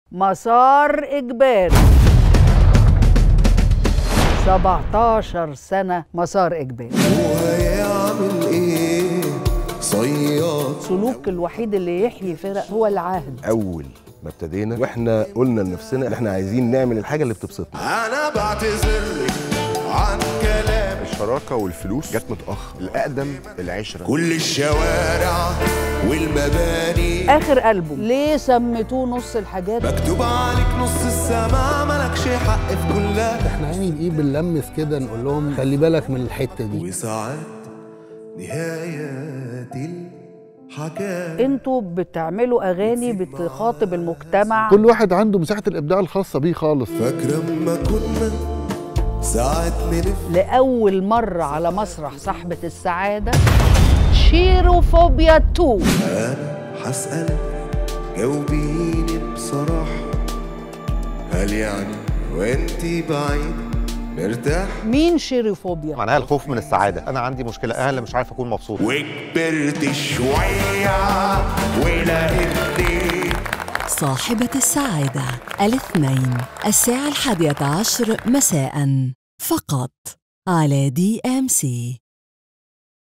مسار إجباري 17 سنة مسار إجباري وهيعمل ايه صياد السلوك الوحيد اللي يحيي فرق هو العهد اول ما ابتدينا واحنا قلنا لنفسنا ان احنا عايزين نعمل الحاجه اللي بتبسطنا انا بعتذر لك عن كلام الشراكه والفلوس جت متاخر الاقدم العشره كل الشوارع والمباني آخر ألبوم ليه سميتوه نص الحاجات مكتوب عليك نص السماء ملكش حق في كلها احنا يعني بايه بنلمس كده نقول لهم خلي بالك من الحته دي وساعات نهايات الحكاية انتوا بتعملوا أغاني بتخاطب المجتمع كل واحد عنده مساحه الابداع الخاصه بيه خالص فاكرة اما كنا ساعات نلف لأول مرة على مسرح صاحبة السعادة شيروفوبيا 2 انا هسألك جاوبيني بصراحة هل يعني وانتي بعيد مرتاح مين شيروفوبيا؟ معناها الخوف من السعاده انا عندي مشكله انا اللي مش عارف اكون مبسوط وكبرت شوية ولقيتني صاحبة السعادة الاثنين الساعة الحادية عشر مساء فقط على دي ام سي